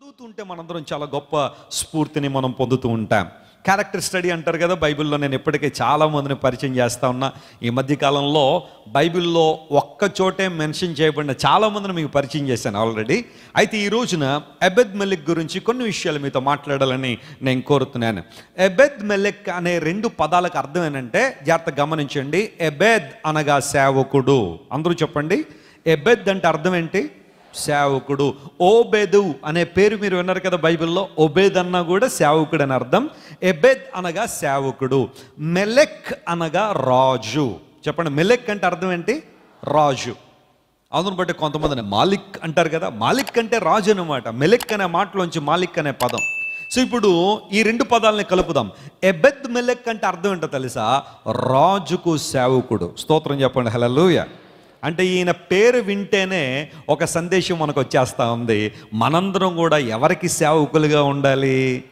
చదువుతుంటే మనందరం చాలా గొప్ప స్ఫూర్తిని మనం పొందుతూ ఉంటాం క్యారెక్టర్ స్టడీ అంటారు కదా బైబిల్లో నేను ఇప్పటికే చాలా మందిని పరిచయం చేస్తా ఉన్నా ఈ మధ్య కాలంలో బైబిల్లో ఒక్క చోటే మెన్షన్ చేయబడిన చాలా మందిని మీకు పరిచయం చేశాను ఆల్రెడీ అయితే ఈ రోజున ఎబెద్ మెలిక్ గురించి కొన్ని విషయాలు మీతో మాట్లాడాలని నేను కోరుతున్నాను ఎబెద్ మెలిక్ అనే రెండు పదాలకు అర్థం ఏంటంటే జాగ్రత్త గమనించండి ఎబెద్ అనగా సేవకుడు అందరూ చెప్పండి ఎబెద్ అంటే అర్థం ఏంటి సేవకుడు ఓబెదు అనే పేరు మీరు విన్నారు కదా బైబిల్లో ఒబేద్ అన్నా కూడా సేవకుడు అని అర్థం ఎబెద్ అనగా సేవకుడు మెలెక్ అనగా రాజు చెప్పండి మెలెక్ అంటే అర్థం ఏంటి రాజు అందును బట్టి కొంతమంది మాలిక్ అంటారు కదా మాలిక్ అంటే రాజు అనమాట మెలెక్ అనే మాటలోంచి మాలిక్ అనే పదం సో ఇప్పుడు ఈ రెండు పదాలని కలుపుదాం ఎబెద్ మెలెక్ అంటే అర్థం ఏంటో తెలుసా రాజుకు సేవకుడు స్తోత్రం చెప్పండి హలలుయ అంటే ఈయన పేరు వింటేనే ఒక సందేశం మనకు వచ్చేస్తా ఉంది మనందరం కూడా ఎవరికి సేవకులుగా ఉండాలి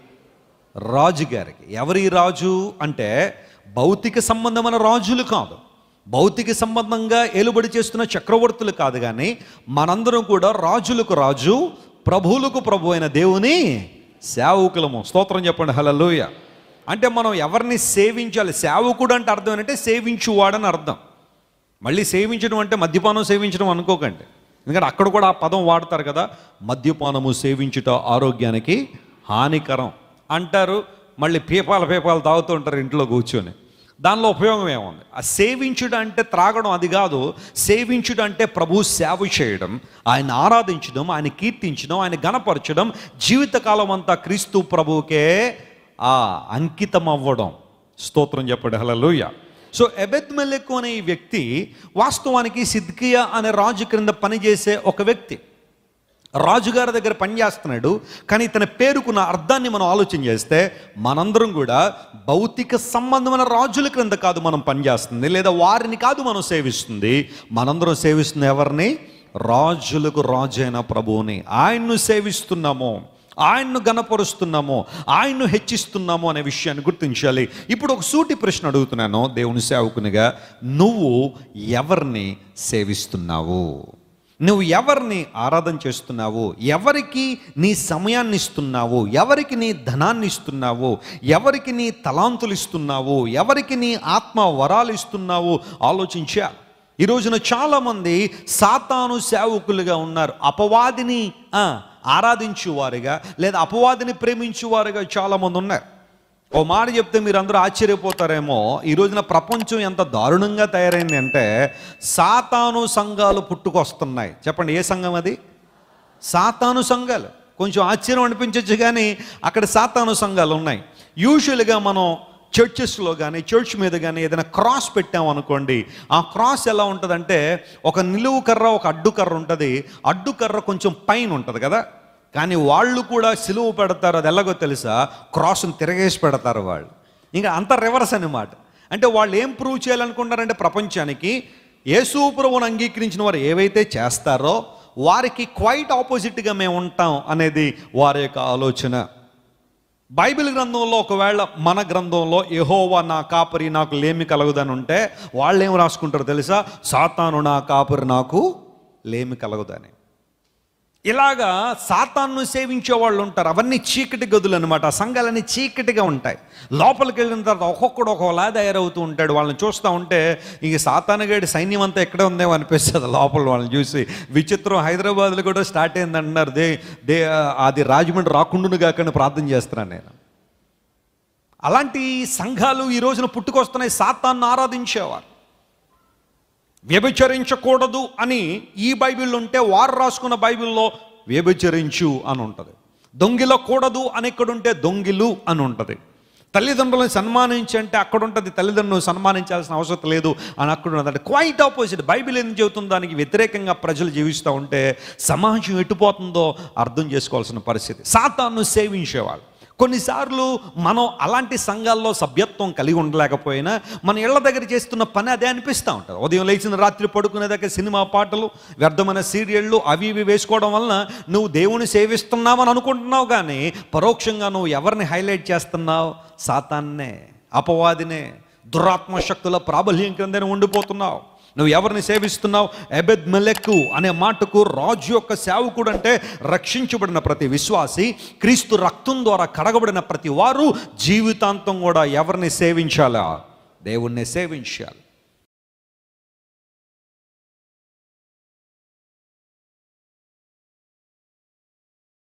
రాజు గారికి ఎవరి రాజు అంటే భౌతిక సంబంధమైన రాజులు కాదు భౌతిక సంబంధంగా ఏలుబడి చేస్తున్న చక్రవర్తులు కాదు కానీ మనందరం కూడా రాజులకు రాజు ప్రభువులకు ప్రభు అయిన దేవుని సేవకులము స్తోత్రం చెప్పండి హలలోయ అంటే మనం ఎవరిని సేవించాలి సేవకుడు అంటే అర్థం ఏంటంటే సేవించువాడని అర్థం మళ్ళీ సేవించడం అంటే మద్యపానం సేవించడం అనుకోకండి ఎందుకంటే అక్కడ కూడా ఆ పదం వాడతారు కదా మద్యపానము సేవించుట ఆరోగ్యానికి హానికరం అంటారు మళ్ళీ పీపాల పీపాలు తాగుతూ ఉంటారు ఇంట్లో కూర్చొని దానిలో ఉపయోగం ఏముంది ఆ సేవించుట అంటే త్రాగడం అది కాదు సేవించుట అంటే ప్రభు సేవ చేయడం ఆయన ఆరాధించడం ఆయన కీర్తించడం ఆయన గణపరచడం జీవితకాలం అంతా క్రీస్తు ప్రభువుకే ఆ అంకితం అవ్వడం స్తోత్రం చెప్పండి హలలుయ సో ఎబెద్ మెల్లెక్కు అనే ఈ వ్యక్తి వాస్తవానికి సిద్కియా అనే రాజు క్రింద పనిచేసే ఒక వ్యక్తి రాజుగారి దగ్గర పనిచేస్తున్నాడు కానీ తన పేరుకున్న అర్థాన్ని మనం ఆలోచన చేస్తే మనందరం కూడా భౌతిక సంబంధమైన రాజుల క్రింద కాదు మనం పనిచేస్తుంది లేదా వారిని కాదు మనం సేవిస్తుంది మనందరం సేవిస్తుంది ఎవరిని రాజులకు రాజు అయిన ప్రభువుని ఆయన్ను సేవిస్తున్నాము ఆయన్ను గణపరుస్తున్నాము ఆయన్ను హెచ్చిస్తున్నాము అనే విషయాన్ని గుర్తించాలి ఇప్పుడు ఒక సూటి ప్రశ్న అడుగుతున్నాను దేవుని సేవకునిగా నువ్వు ఎవరిని సేవిస్తున్నావు నువ్వు ఎవరిని ఆరాధన చేస్తున్నావు ఎవరికి నీ సమయాన్ని ఇస్తున్నావు ఎవరికి నీ ధనాన్ని ఇస్తున్నావు ఎవరికి నీ తలాంతులు ఇస్తున్నావు ఎవరికి నీ ఆత్మ వరాలు ఇస్తున్నావు ఆలోచించా ఈ రోజున చాలామంది సాతాను సేవకులుగా ఉన్నారు అపవాదిని ఆ, ఆరాధించువారుగా లేదా అపవాదిని ప్రేమించువారుగా చాలామంది ఉన్నారు ఓ మాట చెప్తే మీరు అందరూ ఆశ్చర్యపోతారేమో ఈ రోజున ప్రపంచం ఎంత దారుణంగా తయారైంది అంటే సాతాను సంఘాలు పుట్టుకొస్తున్నాయి చెప్పండి ఏ సంఘం అది సాతాను సంఘాలు కొంచెం ఆశ్చర్యం అనిపించవచ్చు కానీ అక్కడ సాతాను సంఘాలు ఉన్నాయి యూజువల్గా మనం చర్చెస్లో కానీ చర్చ్ మీద కానీ ఏదైనా క్రాస్ పెట్టామనుకోండి ఆ క్రాస్ ఎలా ఉంటుందంటే ఒక నిలువు కర్ర ఒక అడ్డు కర్ర ఉంటుంది అడ్డు కర్ర కొంచెం పైన ఉంటుంది కదా కానీ వాళ్ళు కూడా సిలువ పెడతారు అది ఎలాగో తెలుసా క్రాస్ని తిరగేసి పెడతారు వాళ్ళు ఇంకా అంత రివర్స్ అనమాట అంటే వాళ్ళు ఏం ప్రూవ్ చేయాలనుకుంటారంటే ప్రపంచానికి యేసు ప్రభువును అంగీకరించిన వారు ఏవైతే చేస్తారో వారికి క్వైట్ ఆపోజిట్గా మేము ఉంటాం అనేది వారి యొక్క ఆలోచన బైబిల్ గ్రంథంలో ఒకవేళ మన గ్రంథంలో యెహోవా నా కాపరి నాకు లేమి కలగదని ఉంటే వాళ్ళు ఏం రాసుకుంటారో తెలుసా సాతాను నా కాపరి నాకు లేమి కలగదని ఇలాగా సాతాన్ను సేవించే వాళ్ళు ఉంటారు అవన్నీ చీకటి గదులు అనమాట ఆ సంఘాలన్నీ చీకటిగా ఉంటాయి లోపలికి వెళ్ళిన తర్వాత ఒక్కొక్కడు ఒకలా తయారవుతూ ఉంటాడు వాళ్ళని చూస్తూ ఉంటే ఇక సాతానగాడి సైన్యం అంతా ఎక్కడే ఉందేమో అనిపిస్తుంది లోపల వాళ్ళని చూసి విచిత్రం హైదరాబాద్లో కూడా స్టార్ట్ అయింది అంటున్నారు దే దే అది రాజమండ్రి రాకుండాను కాకని ప్రార్థన చేస్తున్నాను నేను అలాంటి సంఘాలు ఈ రోజున పుట్టుకొస్తున్నాయి సాతాన్ని ఆరాధించేవారు వ్యభిచరించకూడదు అని ఈ బైబిల్లో ఉంటే వారు రాసుకున్న బైబిల్లో వ్యభిచరించు అని ఉంటుంది దొంగిలకూడదు అని ఎక్కడుంటే దొంగిలు అని ఉంటుంది తల్లిదండ్రులను సన్మానించి అంటే అక్కడ ఉంటుంది తల్లిదండ్రులను సన్మానించాల్సిన అవసరం లేదు అని అక్కడ ఉన్నది అంటే క్వైట్ ఆపోజిట్ బైబిల్ ఏం చెబుతుందో దానికి వ్యతిరేకంగా ప్రజలు జీవిస్తూ ఉంటే సమాజం ఎటుపోతుందో అర్థం చేసుకోవాల్సిన పరిస్థితి సాతాను సేవించేవాళ్ళు కొన్నిసార్లు మనం అలాంటి సంఘాల్లో సభ్యత్వం కలిగి ఉండలేకపోయినా మన ఇళ్ల దగ్గర చేస్తున్న పని అదే అనిపిస్తూ ఉంటుంది ఉదయం లేచిన రాత్రి పడుకునే దగ్గర సినిమా పాటలు వ్యర్థమైన సీరియళ్ళు అవి ఇవి వేసుకోవడం వలన నువ్వు దేవుని సేవిస్తున్నావని అనుకుంటున్నావు కానీ పరోక్షంగా నువ్వు ఎవరిని హైలైట్ చేస్తున్నావు సాతాన్నే అపవాదినే దురాత్మ శక్తుల ప్రాబల్యం క్రిందనే ఉండిపోతున్నావు నువ్వు ఎవరిని సేవిస్తున్నావు ఎబెద్ మెలెక్కు అనే మాటకు రాజు యొక్క సేవకుడు అంటే రక్షించబడిన ప్రతి విశ్వాసి క్రీస్తు రక్తం ద్వారా కడగబడిన ప్రతి వారు జీవితాంతం కూడా ఎవరిని సేవించాలా దేవుణ్ణి సేవించాలి